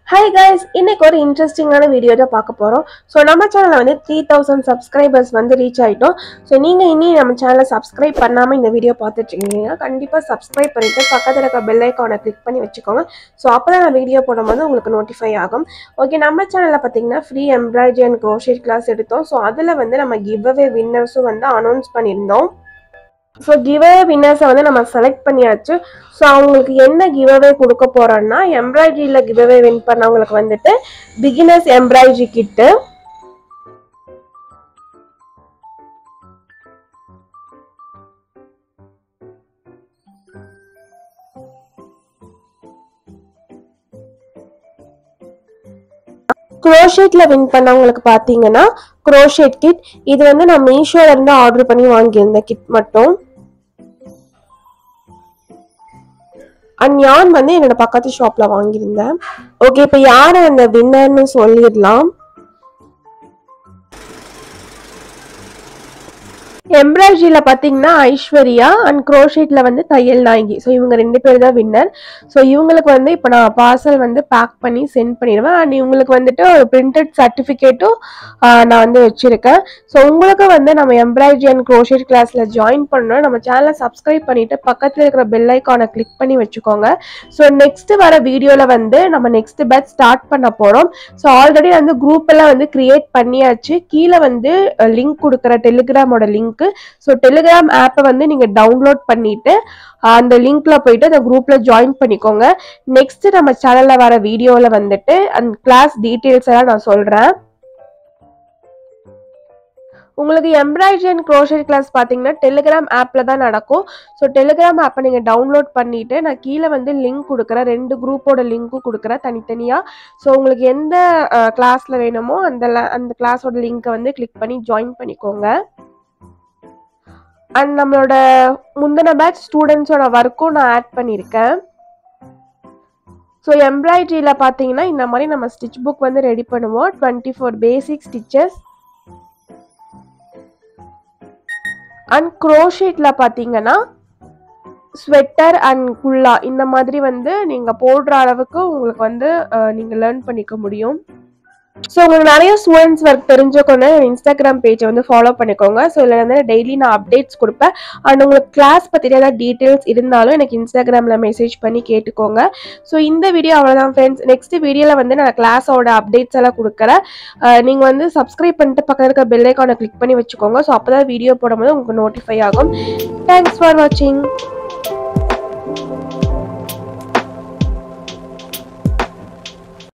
hi guys இன்னைக்கு ஒரு இன்ட்ரெஸ்டிங்கான வீடியோ தான் பார்க்க போகிறோம் ஸோ நம்ம சேனலில் வந்து த்ரீ தௌசண்ட் சப்ஸ்கிரைபர்ஸ் வந்து ரீச் ஆகிட்டோம் ஸோ நீங்கள் இனி நம்ம சேனலை சப்ஸ்கிரைப் பண்ணாமல் இந்த வீடியோ பார்த்துட்டு இருக்கீங்க கண்டிப்பாக சப்ஸ்கிரைப் பண்ணிவிட்டு பக்கத்தில் இருக்க பெல் ஐக்கானை கிளிக் பண்ணி வச்சுக்கோங்க ஸோ அப்போ தான் நான் வீடியோ போடும்போது உங்களுக்கு நோட்டிஃபை ஆகும் ஓகே நம்ம சேனலில் பார்த்தீங்கன்னா free embroidery and crochet class எடுத்தோம் ஸோ அதில் வந்து நம்ம கிவ் அவே வின்னர்ஸும் வந்து அனௌன்ஸ் பண்ணியிருந்தோம் ஸோ கிவ்அவே வின்னர்ஸை வந்து நம்ம செலக்ட் பண்ணியாச்சு ஸோ அவங்களுக்கு என்ன கிவ்அவே கொடுக்க போகிறோன்னா எம்ப்ராய்டரியில் கிவ்அவே வின் பண்ணவங்களுக்கு வந்துட்டு பிகினர்ஸ் எம்ப்ராய்டரி கிட்டு குரோஷேட்ல வின் பண்ணவங்களுக்கு பார்த்தீங்கன்னா குரோஷேட் கிட் இது வந்து நான் மீஷோல இருந்து ஆர்டர் பண்ணி வாங்கியிருந்தேன் கிட் மட்டும் அண்ட் யான் வந்து என்னோட பக்கத்து ஷாப்ல வாங்கியிருந்தேன் ஓகே இப்போ யார் அந்த வின்னர்னு சொல்லிடலாம் எம்ப்ராய்டரியில் பார்த்தீங்கன்னா ஐஸ்வர்யா அண்ட் க்ரோஷேட்டில் வந்து தையல் நாயகி ஸோ இவங்க ரெண்டு பேர் தான் வின்னர் ஸோ இவங்களுக்கு வந்து இப்போ நான் பார்சல் வந்து பேக் பண்ணி சென்ட் பண்ணிடுவேன் அண்ட் இவங்களுக்கு வந்துட்டு ஒரு பிரிண்டட் சர்டிஃபிகேட்டும் நான் வந்து வச்சுருக்கேன் ஸோ உங்களுக்கு வந்து நம்ம எம்ப்ராய்டரி அண்ட் க்ரோஷேட் கிளாஸில் ஜாயின் பண்ணணும் நம்ம சேனலை சப்ஸ்கிரைப் பண்ணிவிட்டு பக்கத்தில் இருக்கிற பெல் ஐக்கானை கிளிக் பண்ணி வச்சுக்கோங்க ஸோ நெக்ஸ்ட் வர வீடியோவில் வந்து நம்ம நெக்ஸ்ட் பேட்ச் ஸ்டார்ட் பண்ண போகிறோம் ஸோ ஆல்ரெடி வந்து குரூப் எல்லாம் வந்து கிரியேட் பண்ணியாச்சு கீழே வந்து லிங்க் கொடுக்குற டெலிகிராமோட லிங்க்கு ஸோ டெலிகிராம் ஆப்பை வந்து நீங்கள் டவுன்லோட் பண்ணிட்டு அந்த லிங்க்ல போயிட்டு அந்த குரூப்ல ஜாயின் பண்ணிக்கோங்க நெக்ஸ்ட் நம்ம சேனல்ல வர வீடியோவில் வந்துட்டு அந்த கிளாஸ் டீட்டெயில்ஸ் எல்லாம் நான் சொல்றேன் உங்களுக்கு எம்ப்ராய்டரி அண்ட் க்ரோஷரி கிளாஸ் பார்த்தீங்கன்னா டெலிகிராம் ஆப்பில் தான் நடக்கும் ஸோ டெலிகிராம் ஆப்பை நீங்கள் டவுன்லோட் பண்ணிவிட்டு நான் கீழே வந்து லிங்க் கொடுக்குறேன் ரெண்டு குரூப்போட லிங்க்கும் கொடுக்குறேன் தனித்தனியாக ஸோ உங்களுக்கு எந்த கிளாஸில் வேணுமோ அந்த la- அந்த கிளாஸோட லிங்க்கை வந்து கிளிக் பண்ணி ஜாயின் பண்ணிக்கோங்க அண்ட் நம்மளோட முந்தின பேட்ச் ஸ்டூடெண்ட்ஸோட ஒர்க்கும் நான் ஆட் பண்ணியிருக்கேன் ஸோ எம்ப்ராய்டரியில் பார்த்தீங்கன்னா இந்த மாதிரி நம்ம ஸ்டிச் புக் வந்து ரெடி பண்ணுவோம் twenty four basic stitches and க்ரோஷேட்டில் பார்த்தீங்கன்னா ஸ்வெட்டர் அண்ட் குல்லா இந்த மாதிரி வந்து நீங்கள் போடுற அளவுக்கு உங்களுக்கு வந்து நீங்கள் லேர்ன் பண்ணிக்க முடியும் ஸோ உங்களுக்கு நிறைய ஸ்டூடெண்ட்ஸ் ஒர்க் தெரிஞ்சுக்கொண்டு இன்ஸ்டாகிராம் பேஜை வந்து ஃபாலோ பண்ணிக்கோங்க ஸோ இதில் வந்து டெய்லி நான் அப்டேட்ஸ் கொடுப்பேன் அண்ட் உங்களுக்கு கிளாஸ் பற்றி ஏதாவது டீட்டெயில்ஸ் இருந்தாலும் எனக்கு இன்ஸ்டாகிராமில் மெசேஜ் பண்ணி கேட்டுக்கோங்க ஸோ இந்த வீடியோ அவ்வளோதான் ஃப்ரெண்ட்ஸ் நெக்ஸ்ட் வீடியோவில் வந்து நான் கிளாஸோட அப்டேட்ஸ் எல்லாம் கொடுக்குறேன் நீங்கள் வந்து சப்ஸ்கிரைப் பண்ணிட்டு பக்கத்தில் இருக்க பெல் ஐக்கானை கிளிக் பண்ணி வச்சுக்கோங்க ஸோ அப்போ தான் வீடியோ போடும்போது உங்களுக்கு நோட்டிஃபை ஆகும் தேங்க்ஸ் ஃபார் வாட்சிங்